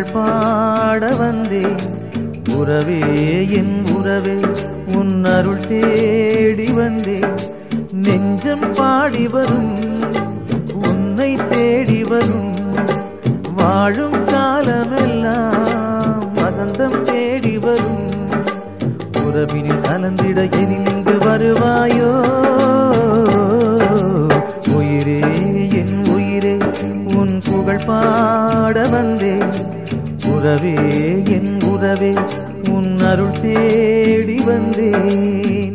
புகழ் பாட வந்தேன் உறவே என் உறவே உன் அருள் தேடி வந்தேன் நெஞ்சம் பாடி வரும் உன்னை தேடி வரும் வாழும் காலமெல்லாம் வசந்தம் தேடி வரும் உறவினில் கலந்திட எனில் இங்கு வருவாயோ உயிரே என் உயிரே உன் புகழ் பாட வந்தேன் உறவே என் உறவே உன் அருள் தேடி வந்தேன்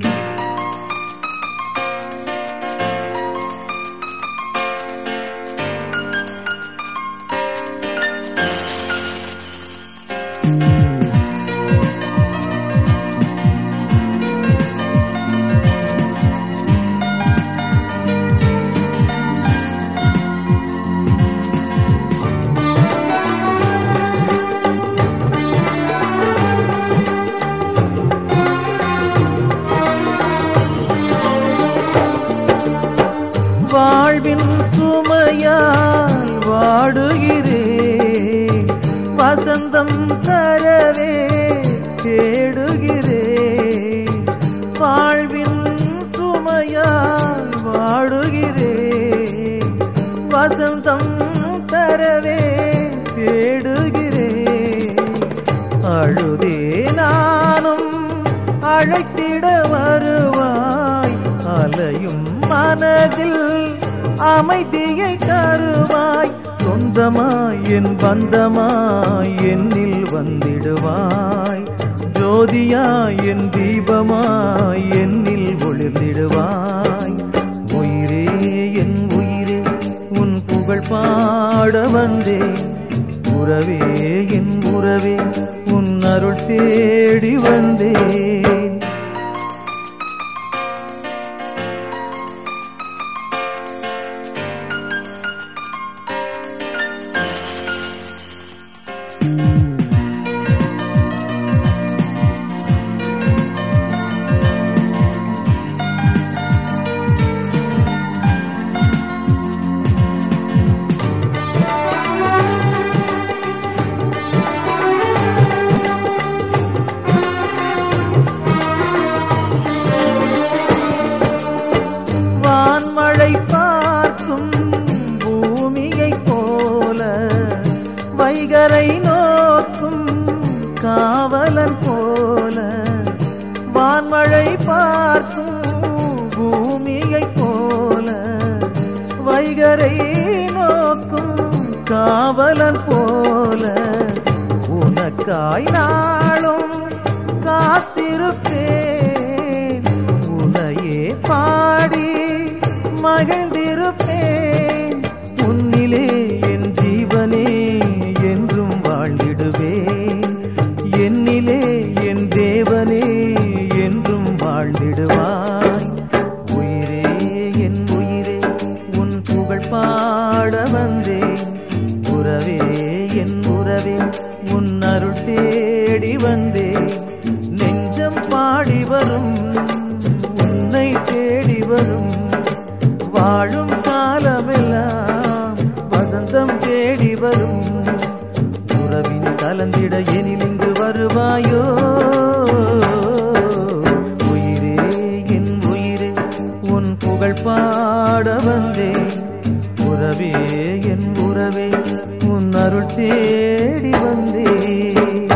வாழ்வின் சுமையால் வாடுகிறேன் வசந்தம் தரவே தேடுகிறேன் வாழ்வின் சுமையால் வாடுகிறேன் வசந்தம் தரவே தேடுகிறேன் அழுதே நானும் அழைத்திட வருவாய் அலையும் மனதில் அமைதியை தருவாய் சொந்தமாய் என் பந்தமாய் என்னில் வந்திடுவாய் ஜோதியாய் என் தீபமாய் என்னில் ஒளிர்ந்திடுவாய் உயிரே என் உயிரே உன் புகழ் பாட வந்தேன் உறவே என் உறவே உன் அருள் தேடி வந்தேன் வான்மழை பார்க்கும் பூமியை போல வைகரை நோக்கும் காவலன் போல வான்மழை பார்க்கும் பூமியை போல வைகரை நோக்கும் காவலன் போல உனக்காய் நாளும் காத்திருப்பேன் உனையே பாடி மகிழ்ந்திருப்பேன் உன்னிலே என் ஜீவனே என்றும் வாழ்ந்திடுவேன் என்னிலே என் தேவனே என்றும் வாழ்ந்திடுவாய் உயிரே என் உயிரே உன் புகழ் பாட வந்தேன் உறவே என் உறவே உன் அருள் தேடி வந்தேன் நெஞ்சம் பாடி வரும் உன்னை தேடி வரும் வாழும் காலமெல்லாம் வசந்தம் தேடி வரும் உறவின் கலந்திட எனில் இங்கு வருவாயோ உயிரே என் உயிரே உன் புகழ் பாட வந்தேன் உறவே என் உறவே உன் அருள் தேடி வந்தேன்